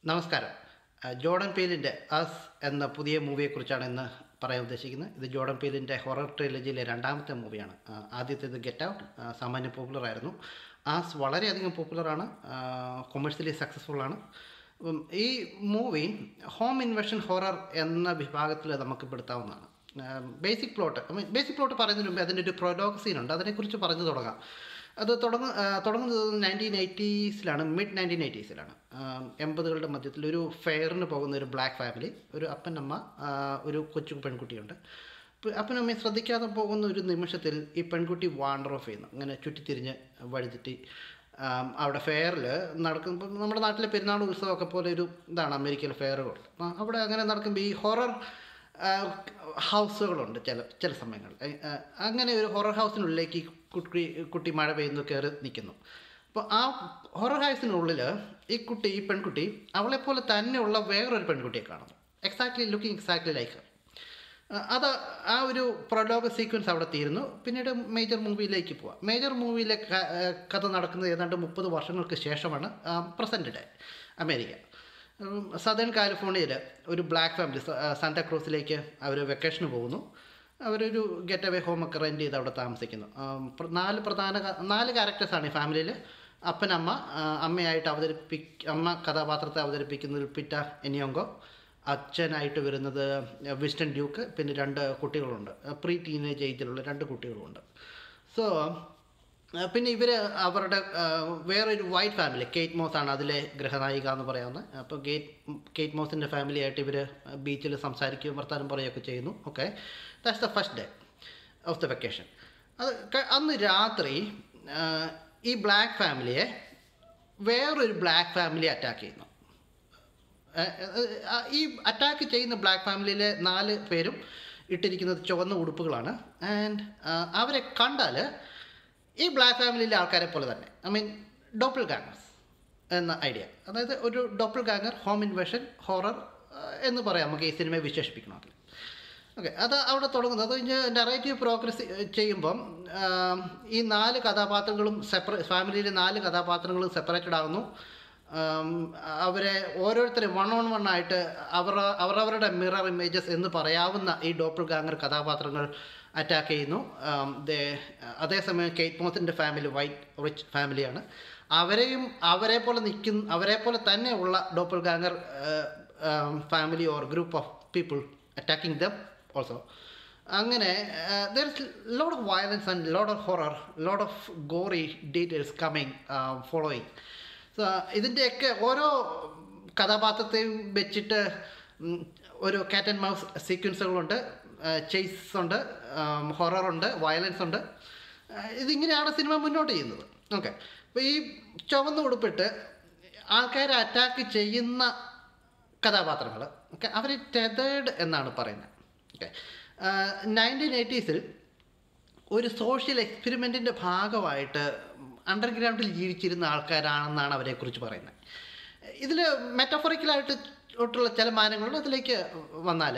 നമസ്കാരം ആ, Jordan പീലിൻ്റെ us എന്ന പുതിയ മൂവിയെക്കുറിച്ചാണ് ഇന്ന് പറയാൻ ഉദ്ദേശിക്കുന്നത് ഇത് ജോർഡൻ പീലിൻ്റെ ഹൊറർ ട്രിലജിയിലെ രണ്ടാമത്തെ മൂവിയാണ് ആ, ആദ്യത്തേത് ഗെറ്റ് ഔട്ട് സാമാന്യം പോപ്പുലർ ആയിരുന്നു ആസ് വളരെയധികം പോപ്പുലറാണ് കൊമേഴ്സ്യലി സക്സസ്ഫുൾ ആണ് ഉം, ഈ മൂവി ഹോം ഇൻവെഷൻ ഹൊറർ എന്ന വിഭാഗത്തിൽ നമുക്ക് പെടുത്താവുന്നതാണ് ബേസിക് പ്ലോട്ട് ബേസിക് പ്ലോട്ട് പറയുന്നതിന് മുമ്പ് അതിൻ്റെ ഒരു പ്രൊലോഗ് സീനുണ്ട് അതിനെക്കുറിച്ച് പറഞ്ഞു തുടങ്ങാം അത് തുടങ്ങ ആ, തുടങ്ങുന്നത് നയൻറ്റീൻ എയ്റ്റീസിലാണ് മിഡ് നയൻറ്റീൻ എയ്റ്റീസിലാണ് എൺപതുകളുടെ മധ്യത്തിൽ ഒരു ഫെയറിന് പോകുന്ന ഒരു ബ്ലാക്ക് ഫാമിലി ഒരു അപ്പൻ അമ്മ ആ, ഒരു കൊച്ചു പെൺകുട്ടിയുണ്ട് അപ്പോൾ അപ്പനും അമ്മയും ശ്രദ്ധിക്കാതെ പോകുന്ന ഒരു നിമിഷത്തിൽ ഈ പെൺകുട്ടി വാണ്ടർ ഓഫ് ചെയ്യുന്നു അങ്ങനെ ചുറ്റിത്തിരിഞ്ഞ് വഴിതെറ്റി ആം, അവിടെ ഫെയറിൽ നടക്കുമ്പോൾ നമ്മുടെ നാട്ടിലെ പെരുന്നാൾ ഉത്സവമൊക്കെ പോലെ ഒരു ഇതാണ് അമേരിക്കയിലെ ഫെയറുകൾ അപ്പോൾ അവിടെ അങ്ങനെ നടക്കുമ്പോൾ ഈ ഹൊറർ ഹൗസുകളുണ്ട് ചില ചില സമയങ്ങളിൽ ഏ, ആ, അങ്ങനെ ഒരു ഹൊറർ ഹൗസിനുള്ളിലേക്ക് ഈ കുട്ടി കുട്ടി മഴ പെയ്യുന്നു കയറി നിൽക്കുന്നു അപ്പോൾ ആ ഹൊറർ ഹൗസിനുള്ളിൽ ഈ കുട്ടി ഈ പെൺകുട്ടി അവളെപ്പോലെ തന്നെയുള്ള വേറൊരു പെൺകുട്ടിയെ കാണുന്നു എക്സാക്ട്ലി ലുക്കിംഗ് എക്സാക്ട്ലി ലൈക്ക് അത് ആ ഒരു പ്രൊലോഗ് സീക്വൻസ് അവിടെ തീരുന്നു പിന്നീട് മേജർ മൂവിയിലേക്ക് പോവാം മേജർ മൂവിയിലെ ക- ആ, കഥ നടക്കുന്നത് ഏതാണ്ട് മുപ്പത് വർഷങ്ങൾക്ക് ശേഷമാണ് പ്രസൻറ്റ് ഡേ അമേരിക്ക സദേൺ കാലിഫോർണിയയിൽ ഒരു ബ്ലാക്ക് ഫാമിലി സാന്താക്രോസിലേക്ക് അവർ വെക്കേഷന് പോകുന്നു അവരൊരു ഗെറ്റ് അവേ ഹോമൊക്കെ റെൻറ്റ് ചെയ്ത് അവിടെ താമസിക്കുന്നു ആം, പ്ര- നാല് പ്രധാന ക- നാല് ക്യാരക്ടേഴ്സാണ് ഈ ഫാമിലിയിൽ അപ്പനമ്മ ആ, അമ്മയായിട്ട് അവതരിപ്പിക്ക അമ്മ കഥാപാത്രത്തെ അവതരിപ്പിക്കുന്നത് പിറ്റ എനിയോങ്കോ അച്ഛനായിട്ട് വരുന്നത് വിസ്റ്റൺ ഡ്യൂക്ക് പിന്നെ രണ്ട് കുട്ടികളുണ്ട് പ്രീ ടീനേജ് ഏജിലുള്ള രണ്ട് കുട്ടികളുമുണ്ട് സോ പിന്നെ ഇവർ അവരുടെ ആ, വേറൊരു വൈറ്റ് ഫാമിലി കേറ്റ് മോസ് ആണ് അതിലെ ഗൃഹനായിക എന്ന് പറയാവുന്നത് അപ്പോൾ ഗേറ്റ് കേറ്റ് മോസിൻ്റെ ഫാമിലിയായിട്ട് ഇവർ ബീച്ചിൽ സംസാരിക്കുകയും വർത്താനം പറയുകയൊക്കെ ചെയ്യുന്നു okay that's the first day of the vacation അത് ക- അന്ന് രാത്രി ആ, ഈ ബ്ലാക്ക് ഫാമിലിയെ വേറൊരു ബ്ലാക്ക് ഫാമിലി അറ്റാക്ക് ചെയ്യുന്നു ഏഹ് ഏഹ് ആ- ഈ അറ്റാക്ക് ചെയ്യുന്ന ബ്ലാക്ക് ഫാമിലിയിലെ നാല് പേരും ഇട്ടിരിക്കുന്നത് ചുവന്ന ഉടുപ്പുകളാണ് ആൻഡ് അവരെ കണ്ടാൽ ഈ ബ്ലാക്ക് ഫാമിലിയിലെ ആൾക്കാരെ പോലെ തന്നെ ഐ മീൻ ഡോപ്പിൾ ഗാങ്ങേഴ്സ് എന്ന ഐഡിയ അതായത് ഒരു doppelganger home invasion horror എന്ന് പറയാം നമുക്ക് ഈ സിനിമയെ വിശേഷിപ്പിക്കണമെങ്കിൽ ഓക്കെ അത് അവിടെ തുടങ്ങുന്നത് അത് കഴിഞ്ഞ് നെറേറ്റീവ് പ്രോഗ്രസ് ചെയ്യുമ്പം ആം, ഈ നാല് കഥാപാത്രങ്ങളും സെപ്പറേ ഫാമിലിയിലെ നാല് കഥാപാത്രങ്ങളും സെപ്പറേറ്റഡ് ആകുന്നു ആം, അവരെ ഓരോരുത്തരെ വൺ ഓൺ വൺ ആയിട്ട് അവർ അവരവരുടെ മിറർ ഇമേജസ് എന്ന് പറയാവുന്ന ഈ ഡോപ്പിൾ ഗാങ്ങർ കഥാപാത്രങ്ങൾ അറ്റാക്ക് ചെയ്യുന്നു ആം, ദേ- അതേസമയം കേറ്റ് മോത്തിൻ്റെ ഫാമിലി വൈറ്റ് റിച്ച് ഫാമിലിയാണ് അവരെയും അവരെ പോലെ നിൽക്കുന്ന അവരെ പോലെ തന്നെയുള്ള doppelganger family or group of people attacking them also അങ്ങനെ there is load of violence and load of horror load of gory details coming following so ഇതിൻ്റെയൊക്കെ ഓരോ കഥാപാത്രത്തെയും വെച്ചിട്ട് ഉം, ഒരു കാറ്റ് ആൻഡ് മൗസ് സീക്വൻസുകളുണ്ട് ചേസ് ഉണ്ട് ഹൊററുണ്ട് വയലൻസ് ഉണ്ട് ആ, ഇതിങ്ങനെയാണ് സിനിമ മുന്നോട്ട് ചെയ്യുന്നത് ഓക്കെ അപ്പോൾ ഈ ചുവന്ന ഉടുപ്പിട്ട് ആൾക്കാരെ അറ്റാക്ക് ചെയ്യുന്ന കഥാപാത്രങ്ങൾ ഓക്കെ അവർ ടെതേർഡ് എന്നാണ് പറയുന്നത് ഓക്കെ നയൻറ്റീൻ എയ്റ്റീസിൽ ഒരു സോഷ്യൽ എക്സ്പെരിമെൻറ്റിൻ്റെ ഭാഗമായിട്ട് അണ്ടർഗ്രൗണ്ടിൽ ജീവിച്ചിരുന്ന ആൾക്കാരാണെന്നാണ് അവരെക്കുറിച്ച് പറയുന്നത് ഇതിൽ മെറ്റഫോറിക്കലായിട്ട് ഒട്ടുള്ള ചില മാനങ്ങളുണ്ട് അതിലേക്ക് വന്നാൽ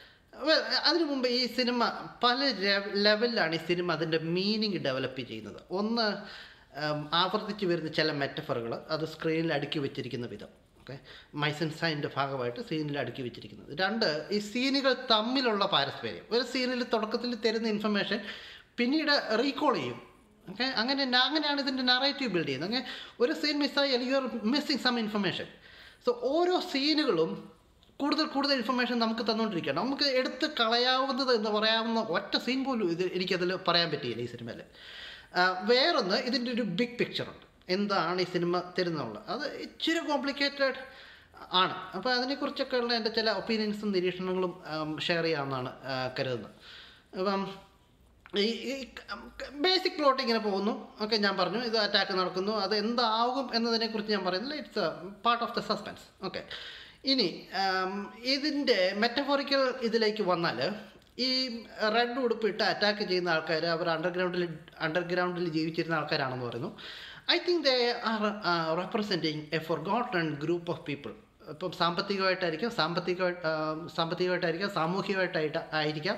അതിനു മുമ്പ് ഈ സിനിമ പല ലെവലിലാണ് ഈ സിനിമ അതിൻ്റെ മീനിങ് ഡെവലപ്പ് ചെയ്യുന്നത് ഒന്ന് ഉം, ആവർത്തിച്ച് വരുന്ന ചില മെറ്റഫറുകൾ അത് സ്ക്രീനിൽ അടുക്കി വെച്ചിരിക്കുന്ന വിധം ഓക്കെ മൈസൻസൈൻ്റെ ഭാഗമായിട്ട് സീനിൽ അടുക്കി വെച്ചിരിക്കുന്നത് രണ്ട് ഈ സീനുകൾ തമ്മിലുള്ള പാരസ്പര്യം ഒരു സീനിൽ തുടക്കത്തിൽ തരുന്ന ഇൻഫർമേഷൻ പിന്നീട് റീകോൾ ചെയ്യും ഓക്കെ അങ്ങനെ ന- അങ്ങനെയാണ് ഇതിൻ്റെ നറേറ്റീവ് ബിൽഡ് ചെയ്യുന്നത് അങ്ങനെ ഒരു സീൻ മിസ്സായാൽ you are missing some information so ഓരോ സീനുകളും കൂടുതൽ കൂടുതൽ ഇൻഫർമേഷൻ നമുക്ക് തന്നുകൊണ്ടിരിക്കുകയാണ് നമുക്ക് എടുത്ത് കളയാവുന്നത് എന്ന് പറയാവുന്ന ഒറ്റ സീൻ പോലും ഇത് എനിക്കതിൽ പറയാൻ പറ്റിയില്ല ഈ സിനിമയിൽ വേറൊന്ന് ഇതിൻ്റെ ഒരു ബിഗ് പിക്ചറുണ്ട് എന്താണ് ഈ സിനിമ തരുന്നുള്ളത് അത് ഇച്ചിരി കോംപ്ലിക്കേറ്റഡ് ആണ് അപ്പോൾ അതിനെക്കുറിച്ചൊക്കെയുള്ള എൻ്റെ ചില ഒപ്പീനിയൻസും നിരീക്ഷണങ്ങളും ഷെയർ ചെയ്യാമെന്നാണ് ആ, കരുതുന്നത് അപ്പം ഈ ബേസിക് പ്ലോട്ട് ഇങ്ങനെ പോകുന്നു ഓക്കെ ഞാൻ പറഞ്ഞു ഇത് അറ്റാക്ക് നടക്കുന്നു അത് എന്താകും എന്നതിനെക്കുറിച്ച് ഞാൻ പറയുന്നില്ല it's part of the suspense okay ഇനി ആം, ഇതിൻ്റെ മെറ്റഫോറിക്കൽ ഇതിലേക്ക് വന്നാൽ ഈ റെഡ് ഉടുപ്പിട്ട് അറ്റാക്ക് ചെയ്യുന്ന ആൾക്കാർ അവർ അണ്ടർഗ്രൗണ്ടിൽ അണ്ടർഗ്രൗണ്ടിൽ ജീവിച്ചിരുന്ന ആൾക്കാരാണെന്ന് പറയുന്നു I think they are representing a forgotten group of people ഇപ്പം സാമ്പത്തികമായിട്ടായിരിക്കും സാമ്പത്തികമായിട്ട് ആം, സാമ്പത്തികമായിട്ടായിരിക്കാം സാമൂഹികമായിട്ടായിട്ട് ആയിരിക്കാം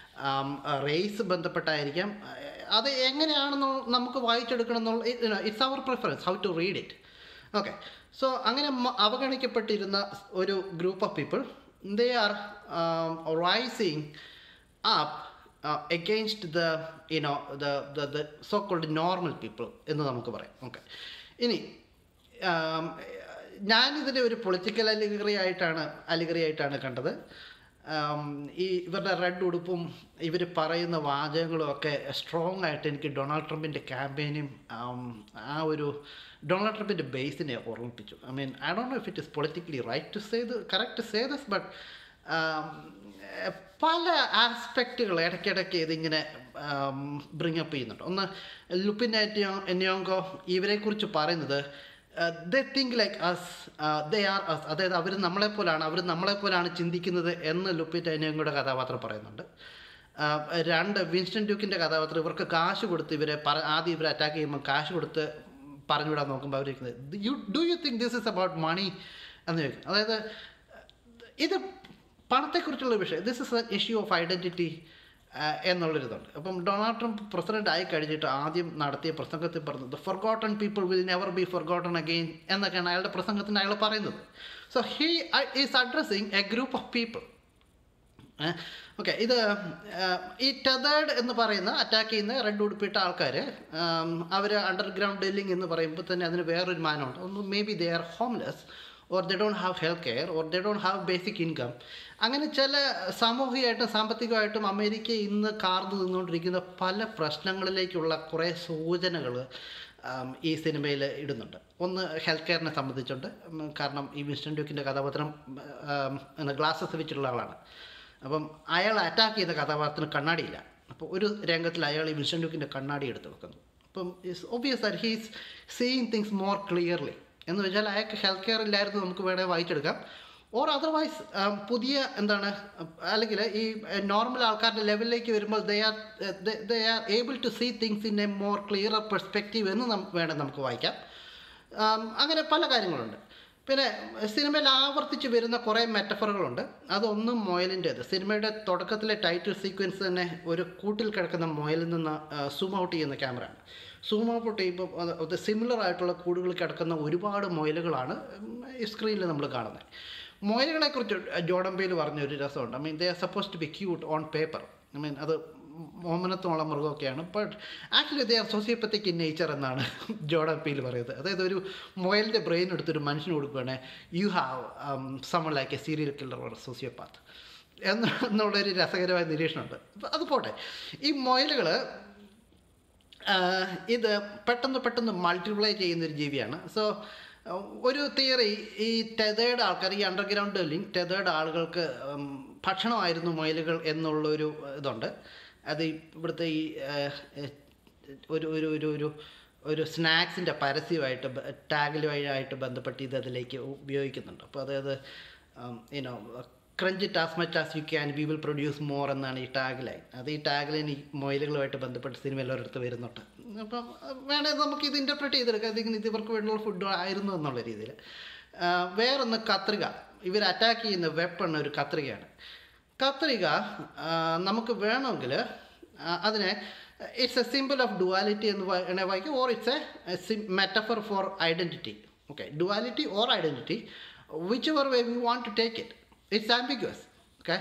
റേസ് ബന്ധപ്പെട്ടായിരിക്കാം അത് എങ്ങനെയാണെന്ന് നമുക്ക് വായിച്ചെടുക്കണം എന്നുള്ള it's our preference how to read it okay so അങ്ങനെ മ- അവഗണിക്കപ്പെട്ടിരുന്ന ഒരു group of people they are rising up against the you know the the the so called normal people എന്ന് നമുക്ക് പറയാം ഓക്കെ ഇനി ആം, ഞാനിതിനെ ഒരു പൊളിറ്റിക്കൽ അലിഗറി ആയിട്ടാണ് അലിഗറി ആയിട്ടാണ് കണ്ടത് ആം, ഈ ഇവരുടെ റെഡ് ഉടുപ്പും ഇവർ പറയുന്ന വാചകങ്ങളും ഒക്കെ സ്ട്രോങ് ആയിട്ട് എനിക്ക് ഡൊണാൾഡ് ട്രംപിൻ്റെ ക്യാമ്പയിനും ആ ഒരു ഡൊണാൾഡ് ട്രംപിൻ്റെ ബേസിനെ ഓർമ്മിപ്പിച്ചു I mean I don't know if it is politically right to say the correct say thus but പല ആസ്പെക്റ്റുകൾ ഇടയ്ക്കിടയ്ക്ക് ഇതിങ്ങനെ ബ്രിങ് അപ്പ് ചെയ്യുന്നുണ്ട് ഒന്ന് ലുപ്പിൻ എന്യോങ്കോ ഇവരെക്കുറിച്ച് പറയുന്നത് they think like us they are us അതായത് അവർ നമ്മളെപ്പോലാണ് അവർ നമ്മളെപ്പോലാണ് ചിന്തിക്കുന്നത് എന്ന് ലുപ്പിൻ എന്യോങ്കോയുടെ കഥാപാത്രം പറയുന്നുണ്ട് ആ, രണ്ട് വിൻസ്റ്റൺ ഡ്യൂക്കിൻ്റെ കഥാപാത്രം ഇവർക്ക് കാശ് കൊടുത്ത് ഇവരെ പറ ആദ്യം ഇവരെ അറ്റാക്ക് ചെയ്യുമ്പോൾ കാശ് കൊടുത്ത് പറഞ്ഞുവിടാൻ നോക്കുമ്പോൾ അവർ you do you think this is about money എന്ന് ചോദിക്കും അതായത് ഇത് പണത്തെക്കുറിച്ചുള്ള വിഷയം this is a issue of identity എന്നുള്ളൊരിതുണ്ട് അപ്പം ഡൊണാൾഡ് ട്രംപ് പ്രസിഡന്റ് ആയി കഴിഞ്ഞിട്ട് ആദ്യം നടത്തിയ പ്രസംഗത്തിൽ പറഞ്ഞത് forgotten people will never be forgotten again എന്നൊക്കെയാണ് അയാളുടെ പ്രസംഗത്തിന് അയാൾ പറയുന്നത് so he is addressing a group of people okay ഇത് ആ, ഈ ടെതേർഡ് എന്ന് പറയുന്ന അറ്റാക്ക് ചെയ്യുന്ന റെഡ് ഉടുപ്പിട്ട ആൾക്കാർ അവർ അണ്ടർഗ്രൗണ്ട് ഡെല്ലിംഗ് എന്ന് പറയുമ്പോൾ തന്നെ അതിന് വേറൊരു മാനമുണ്ട് ഒന്ന് maybe they are homeless or they don't have health care or they don't have basic income അങ്ങനെ ചില സാമൂഹികമായിട്ടും സാമ്പത്തികമായിട്ടും അമേരിക്ക ഇന്ന് കാർന്നു നിന്നുകൊണ്ടിരിക്കുന്ന പല പ്രശ്നങ്ങളിലേക്കുള്ള കുറേ സൂചനകൾ ഈ സിനിമയിൽ ഇടുന്നുണ്ട് ഒന്ന് ഹെൽത്ത് കെയറിനെ സംബന്ധിച്ചുണ്ട് ഉം, കാരണം ഈ വിൻസ്റ്റൺ ഡ്യൂക്കിൻ്റെ കഥാപാത്രം ഗ്ലാസസ് വെച്ചിട്ടുള്ള ആളാണ് അപ്പം അയാൾ അറ്റാക്ക് ചെയ്ത കഥാപാത്രത്തിന് കണ്ണാടിയില്ല അപ്പോൾ ഒരു രംഗത്തിൽ അയാൾ ഈ വിൻസ്റ്റൺ ഡ്യൂക്കിൻ്റെ കണ്ണാടി എടുത്ത് വെക്കുന്നു അപ്പം it's obvious that he's seeing things more clearly എന്ന് വെച്ചാൽ അയാൾക്ക് ഹെൽത്ത് കെയർ ഇല്ലായിരുന്നു നമുക്ക് വേണേൽ വായിച്ചെടുക്കാം ഓർ അതർവൈസ് പുതിയ എന്താണ് അല്ലെങ്കിൽ ഈ നോർമൽ ആൾക്കാരുടെ ലെവലിലേക്ക് വരുമ്പോൾ they are they are able to see things in a more clear perspective എന്ന് നം വേണം നമുക്ക് വായിക്കാം ആം, അങ്ങനെ പല കാര്യങ്ങളുണ്ട് പിന്നെ സിനിമയിൽ ആവർത്തിച്ച് വരുന്ന കുറേ മെറ്റഫറുകളുണ്ട് അതൊന്നും മൊയലിൻ്റേത് സിനിമയുടെ തുടക്കത്തിലെ ടൈറ്റിൽ സീക്വൻസ് തന്നെ ഒരു കൂട്ടിൽ കിടക്കുന്ന മൊയലിൽ നിന്ന് സൂം ഔട്ട് ചെയ്യുന്ന ക്യാമറയാണ് സൂം ഔട്ട് ചെയ്യുമ്പോൾ അത് സിമിലർ ആയിട്ടുള്ള കൂടുകളിൽ കിടക്കുന്ന ഒരുപാട് മൊയലുകളാണ് ഈ സ്ക്രീനിൽ നമ്മൾ കാണുന്നത് മൊയലുകളെക്കുറിച്ച് ജോർഡൻ ബേൽ പറഞ്ഞ ഒരു രസമുണ്ട് I mean they are suppose to be cute on paper I mean അത് ഓമനത്തോളം മൃഗമൊക്കെയാണ് but actually they are sociopathic in nature എന്നാണ് ജോർഡൻ പീൽ പറയുന്നത് അതായത് ഒരു മൊയലിൻ്റെ ബ്രെയിൻ എടുത്തൊരു മനുഷ്യന് കൊടുക്കുകയാണെങ്കിൽ you have someone like a serial killer or sociopath എന്ന് എന്നുള്ളൊരു രസകരമായ നിരീക്ഷണമുണ്ട് അപ്പൊ അത് പോട്ടെ ഈ മൊയലുകൾ ഇത് പെട്ടെന്ന് പെട്ടെന്ന് മൾട്ടിപ്ലൈ ചെയ്യുന്നൊരു ജീവിയാണ് സോ ഒരു തിയറി ഈ ടെതേർഡ് ആൾക്കാർ ഈ അണ്ടർഗ്രൗണ്ട് ലിങ്ക് ടെതേർഡ് ആളുകൾക്ക് ഉം, ഭക്ഷണമായിരുന്നു മുയലുകൾ എന്നുള്ളൊരു ഇതുണ്ട് അത് ഈ ഇവിടുത്തെ ഈ ഏഹ്, ഏഹ്, ഒരു ഒരു ഒരു ഒരു ഒരു സ്നാക്സിൻ്റെ പരസ്യമായിട്ട് ടാഗിൽ വഴിയായിട്ട് ബന്ധപ്പെട്ട് ഇത് അതിലേക്ക് ഉപയോഗിക്കുന്നുണ്ട് അപ്പോൾ അതായത് you know crunch it as much as you can we will produce more എന്നാണ് ഈ ടാഗ് ലൈൻ അത് ഈ ടാഗ് ലൈൻ ഈ മൊയിലുകളുമായിട്ട് ബന്ധപ്പെട്ട് സിനിമയിൽ ഒരിടത്ത് വരുന്നുണ്ട് അപ്പം വേണേ നമുക്ക് ഇത് ഇൻ്റർപ്രറ്റ് ചെയ്തെടുക്കാം ഇതിങ്ങനെ ഇത് ഇവർക്ക് വേണ്ടിയുള്ള ഫുഡ് ആയിരുന്നു എന്നുള്ള രീതിയിൽ വേറൊന്ന് കത്രിക ഇവർ അറ്റാക്ക് ചെയ്യുന്ന വെപ്പൺ ഒരു കത്രികയാണ് കത്രിക ആ, നമുക്ക് വേണമെങ്കിൽ ആ, അതിനെ it's a simple of duality എന്ന് വേണേൽ വായിക്കും or it's a metaphor for identity okay duality or identity whichever way we want to take it it's ambiguous okay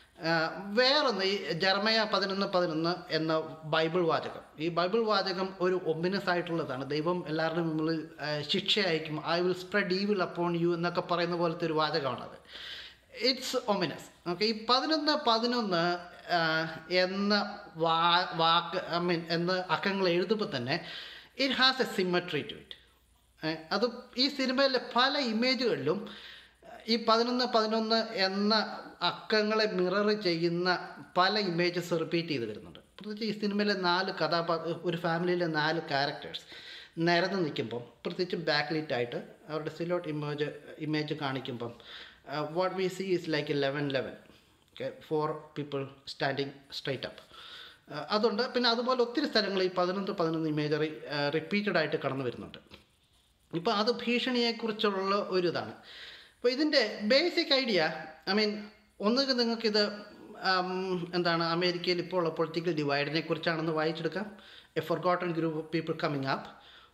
വേറൊന്ന് ഈ ജർമയ പതിനൊന്ന് പതിനൊന്ന് എന്ന ബൈബിൾ വാചകം ഈ ബൈബിൾ വാചകം ഒരു ഒമ്പിനസ് ആയിട്ടുള്ളതാണ് ദൈവം എല്ലാവരുടെയും മുമ്പിൽ ആ, ശിക്ഷ അയക്കും I will spread evil upon you എന്നൊക്കെ പറയുന്ന പോലത്തെ ഒരു വാചകമാണത് ഇറ്റ്സ് ഒമിനസ് ഓക്കെ ഈ പതിനൊന്ന് പതിനൊന്ന് ആ, എന്ന വാ വാക്ക് ഐ മീൻ എന്ന അക്കങ്ങൾ എഴുതുമ്പോൾ തന്നെ it has a symmetry to it അത് ഈ സിനിമയിലെ പല ഇമേജുകളിലും ഈ പതിനൊന്ന് പതിനൊന്ന് എന്ന അക്കങ്ങളെ മിറർ ചെയ്യുന്ന പല ഇമേജസ് റിപ്പീറ്റ് ചെയ്ത് വരുന്നുണ്ട് പ്രത്യേകിച്ച് ഈ സിനിമയിലെ നാല് കഥാപാത്ര ഒരു ഫാമിലിയിലെ നാല് ക്യാരക്ടേഴ്സ് നിരന്ന് നിൽക്കുമ്പം പ്രത്യേകിച്ച് ബാക്ക് ലൈറ്റ് ആയിട്ട് അവരുടെ സിലോട്ട് ഇമേജ് ഇമേജ് കാണിക്കുമ്പം what we see is like eleven eleven okay four people standing straight up അതുണ്ട് പിന്നെ അതുപോലെ ഒത്തിരി സ്ഥലങ്ങൾ ഈ പതിനൊന്ന് പതിനൊന്ന് ഇമേജറി റിപ്പീറ്റഡ് ആയിട്ട് കടന്നു വരുന്നുണ്ട് ഇപ്പോൾ അത് ഭീഷണിയെക്കുറിച്ചുള്ള ഒരു ഇതാണ് അപ്പോൾ ഇതിൻ്റെ ബേസിക് ഐഡിയ ഐ മീൻ ഒന്നുകിൽ നിങ്ങൾക്കിത് ഉം, എന്താണ് അമേരിക്കയിൽ ഇപ്പോൾ ഉള്ള പൊളിറ്റിക്കൽ ഡിവൈഡിനെ കുറിച്ചാണെന്ന് വായിച്ചെടുക്കാം a forgotten group of people coming up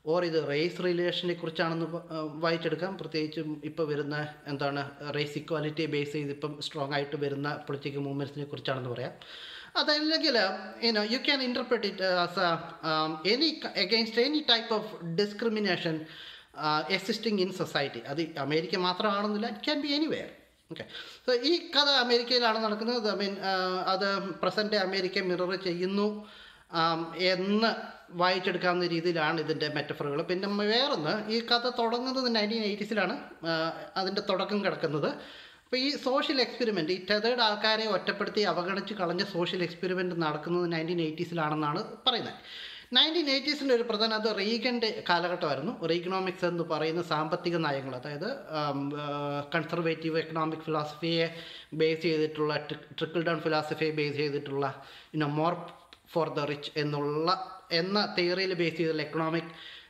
or ഇത് റേസ് റിലേഷനെ കുറിച്ചാണെന്ന് പ- ആ, വായിച്ചെടുക്കാം പ്രത്യേകിച്ചും ഇപ്പോൾ വരുന്ന എന്താണ് റേസ് ഇക്വാലിറ്റിയെ ബേസ് ചെയ്ത് ഇപ്പം സ്ട്രോങ് ആയിട്ട് വരുന്ന പൊളിറ്റിക്കൽ മൂവ്മെൻറ്റ്സിനെ കുറിച്ചാണെന്ന് പറയാം അതല്ലെങ്കിൽ you know you can interpret it as any against any type of discrimination existing in society അത് അമേരിക്ക മാത്രമാണെന്നില്ല it can be anywhere okay so ഈ കഥ അമേരിക്കയിലാണ് നടക്കുന്നത് ഐ മീൻ അത് പ്രസൻറ്റ് അമേരിക്ക മിറർ ചെയ്യുന്നു ആം, എന്ന് വായിച്ചെടുക്കാവുന്ന രീതിയിലാണ് ഇതിൻ്റെ മെറ്റഫറുകൾ പിന്നെ മ- വേറൊന്ന് ഈ കഥ തുടങ്ങുന്നത് നയൻറ്റീൻ എയ്റ്റീസിലാണ് അതിൻ്റെ തുടക്കം കിടക്കുന്നത് അപ്പോൾ ഈ സോഷ്യൽ എക്സ്പെരിമെൻ്റ് ഈ ടെതേഡ് ആൾക്കാരെ ഒറ്റപ്പെടുത്തി അവഗണിച്ച് കളഞ്ഞ സോഷ്യൽ എക്സ്പെരിമെൻ്റ് നടക്കുന്നത് നയൻറ്റീൻ എയ്റ്റീസിലാണെന്നാണ് പറയുന്നത് നയൻറ്റീൻ എയ്റ്റീസിൻ്റെ ഒരു പ്രധാന അത് റീഗൻ്റെ കാലഘട്ടമായിരുന്നു റീഗണോമിക്സ് എന്ന് പറയുന്ന സാമ്പത്തിക നയങ്ങൾ അതായത് കൺസർവേറ്റീവ് എക്കണോമിക് ഫിലോസഫിയെ ബേസ് ചെയ്തിട്ടുള്ള ട്രിക്കിൾ ഡൗൺ ഫിലോസഫിയെ ബേസ് ചെയ്തിട്ടുള്ള ഇനോ മോർ ഫോർ ദ റിച്ച് എന്നുള്ള എന്ന തിയറിയിൽ ബേസ് ചെയ്തുള്ള എക്കണോമിക്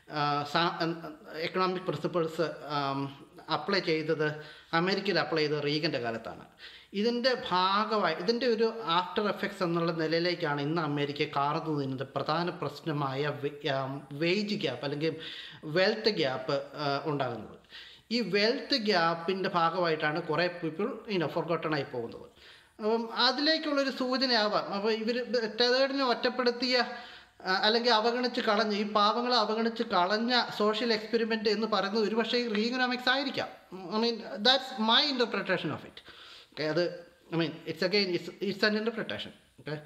എക്കണോമിക് പ്രിൻസിപ്പിൾസ് അപ്ലൈ ചെയ്തത് അമേരിക്കയിൽ അപ്ലൈ ചെയ്തത് റീഗൻ്റെ കാലത്താണ് ഇതിൻ്റെ ഭാഗമായി ഇതിൻ്റെ ഒരു ആഫ്റ്റർ എഫക്ട്സ് എന്നുള്ള നിലയിലേക്കാണ് ഇന്ന് അമേരിക്ക കാർന്നു നിന്നത് പ്രധാന പ്രശ്നമായ വേജ് ഗ്യാപ്പ് അല്ലെങ്കിൽ വെൽത്ത് ഗ്യാപ്പ് ഉണ്ടാകുന്നത് ഈ വെൽത്ത് ഗ്യാപ്പിൻ്റെ ഭാഗമായിട്ടാണ് കുറേ പീപ്പിൾ ഇനോ ഫോർഗോട്ടൺ ആയി പോകുന്നത് അപ്പം അതിലേക്കുള്ളൊരു സൂചനയാവാം അപ്പോൾ ഇവർ ടെതേഡിനെ ഒറ്റപ്പെടുത്തിയ ആ, അല്ലെങ്കിൽ അവഗണിച്ച് കളഞ്ഞ ഈ പാവങ്ങളെ അവഗണിച്ച് കളഞ്ഞ സോഷ്യൽ എക്സ്പെരിമെൻ്റ് എന്ന് പറയുന്നത് ഒരുപക്ഷേ ഈ റീഗനോമിക്സ് ആയിരിക്കാം I mean that's my interpretation of it okay അത് I mean it's again it's it's an interpretation okay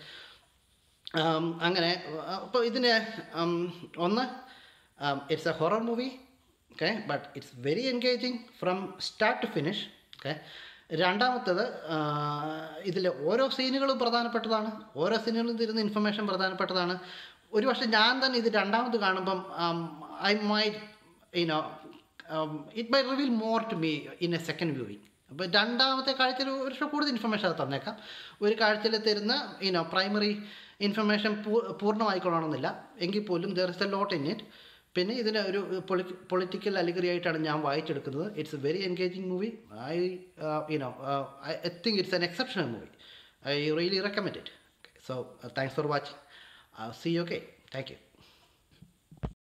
അങ്ങനെ അപ്പോൾ ഇതിന് um, ഒന്ന് it's a horror movie okay but it's very engaging from start to finish okay രണ്ടാമത്തത് ഇതിൽ ഓരോ സീനുകളും പ്രധാനപ്പെട്ടതാണ് ഓരോ സീനുകളും തരുന്ന ഇൻഫർമേഷൻ പ്രധാനപ്പെട്ടതാണ് ഒരു പക്ഷേ ഞാൻ തന്നെ ഇത് രണ്ടാമത് കാണുമ്പം I my you know it may reveal more to me in a second viewing അപ്പോൾ രണ്ടാമത്തെ കാഴ്ചയിൽ ഒരു പക്ഷേ കൂടുതൽ ഇൻഫർമേഷൻ അത് തന്നേക്കാം ഒരു കാഴ്ചയിൽ തരുന്ന യുനോ പ്രൈമറി ഇൻഫർമേഷൻ പൂർണ്ണമായിക്കൊള്ളണമെന്നില്ല എങ്കിൽ പോലും there is a lot in it പിന്നെ ഇതിന് ഒരു പൊളിറ്റിക്കൽ അലിഗറി ആയിട്ടാണ് ഞാൻ വായിച്ചെടുക്കുന്നത് it's a very engaging movie I you know I think it's an exceptional movie I really recommend it so thanks for watching see okay thank U